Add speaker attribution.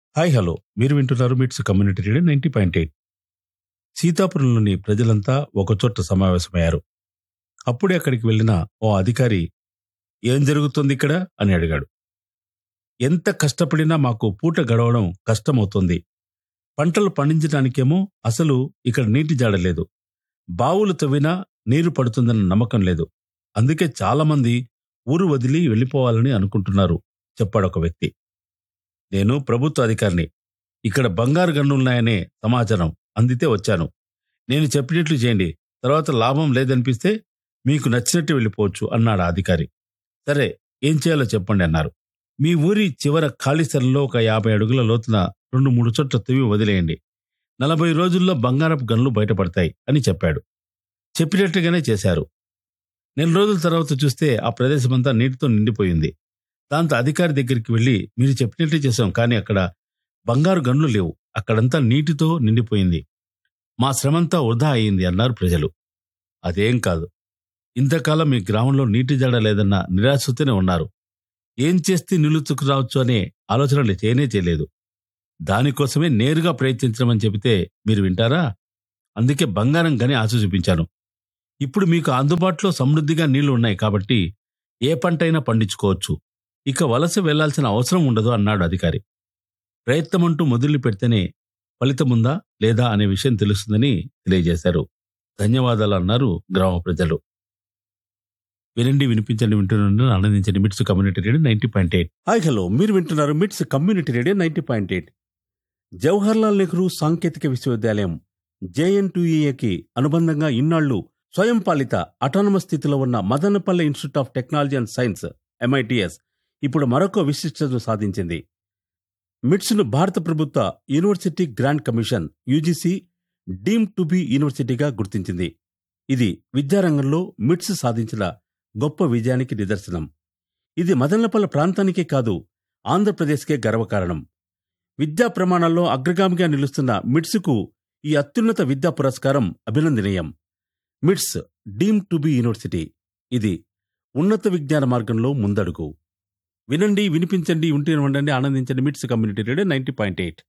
Speaker 1: hi hello మీరు వింటున్నారు MITS community radio ninety point eight సీతాపురంలోని ప్రజలంతా ఒకచోట సమావేశమయ్యారు అప్పుడే అక్కడికి వెళ్ళిన ఓ అధికారి ఏం జరుగుతుంది ఇక్కడ అని అడిగాడు ఎంత కష్టపడినా మాకు పూట గడవడం కష్టమవుతుంది పంటలు పండించడానికేమో అసలు ఇక్కడ నీటి జాడలేదు బావులు తవ్వినా నీరు పడుతుందన్న నమ్మకం లేదు అందుకే చాలా మంది ఊరు వదిలి వెళ్ళిపోవాలని అనుకుంటున్నారు చెప్పాడు ఒక వ్యక్తి నేను ప్రభుత్వ అధికారిని ఇక్కడ బంగారు గన్నులున్నాయనే సమాచారం అందితే వచ్చాను నేను చెప్పినట్లు చేయండి తర్వాత లాభం లేదనిపిస్తే మీకు నచ్చినట్టు వెళ్ళిపోవచ్చు అన్నాడు ఆ అధికారి సరే ఏం చేయాలో చెప్పండి అన్నారు మీ ఊరి చివర ఖాళీ స్థలంలో ఒక యాభై అడుగుల లోతున రెండు మూడు చోట్ల తవ్వి వదిలేయండి నలభై రోజుల్లో బంగారపు గన్లు బయటపడతాయి అని చెప్పాడు చెప్పినట్టుగానే చేశారు నెల రోజుల తర్వాత చూస్తే ఆ ప్రదేశమంతా నీటితో నిండిపోయింది దాంతో అధికారి దగ్గరికి వెళ్లి మీరు చెప్పినట్లే చేశాం కానీ అక్కడ బంగారు గన్లు లేవు అక్కడంతా నీటితో నిండిపోయింది మా శ్రమంతా వృధా అయింది అన్నారు ప్రజలు అదేం కాదు ఇంతకాలం మీ గ్రామంలో నీటి జాడ లేదన్న నిరాశతోనే ఉన్నారు ఏం చేస్తే నిలుచుకు రావచ్చు అనే ఆలోచనలు చేయనే చేయలేదు దానికోసమే నేరుగా ప్రయత్నించమని చెబితే మీరు వింటారా అందుకే బంగారం గని ఆశ చూపించాను ఇప్పుడు మీకు అందుబాటులో సమృద్ధిగా నీళ్లు ఉన్నాయి కాబట్టి ఏ పంటైనా పండించుకోవచ్చు ఇక వలస వెళ్లాల్సిన అవసరం ఉండదు అన్నాడు అధికారి ప్రయత్నమంటూ మొదలు పెడితేనే ఫలితముందా లేదా అనే విషయం తెలుస్తుందని తెలియజేశారు ధన్యవాదాలు అన్నారు గ్రామ ప్రజలు వినండి వినిపించండి వింటున్న ఆనందించండి MITS community radio ninety point eight hi hello మీరు వింటున్నారు MITS community radio ninety point eight Jawaharlal Nehru సాంకేతిక విశ్వవిద్యాలయం జేఎన్టీఏకి అనుబంధంగా ఇన్నాళ్లు స్వయం పాలిత అటానమస్ స్థితిలో ఉన్న Madanapalle institute of technology and science MITS ఇప్పుడు మరొక విశిష్టతను సాధించింది మిట్స్ను భారత ప్రభుత్వ university grant commission UGC deem to be యూనివర్సిటీగా గుర్తించింది ఇది విద్యారంగంలో మిట్స్ సాధించిన గొప్ప విజయానికి నిదర్శనం ఇది మదనపల్లె ప్రాంతానికే కాదు ఆంధ్రప్రదేశ్కే గర్వకారణం విద్యా ప్రమాణాల్లో అగ్రగామిగా నిలుస్తున్న మిట్స్కు ఈ అత్యున్నత విద్యా పురస్కారం అభినందనీయం మిట్స్ డీమ్ టు బి యూనివర్సిటీ ఇది ఉన్నత విజ్ఞాన మార్గంలో ముందడుగు వినండి వినిపించండి ఉంటే ఉండండి ఆనందించండి MITS community radio ninety point eight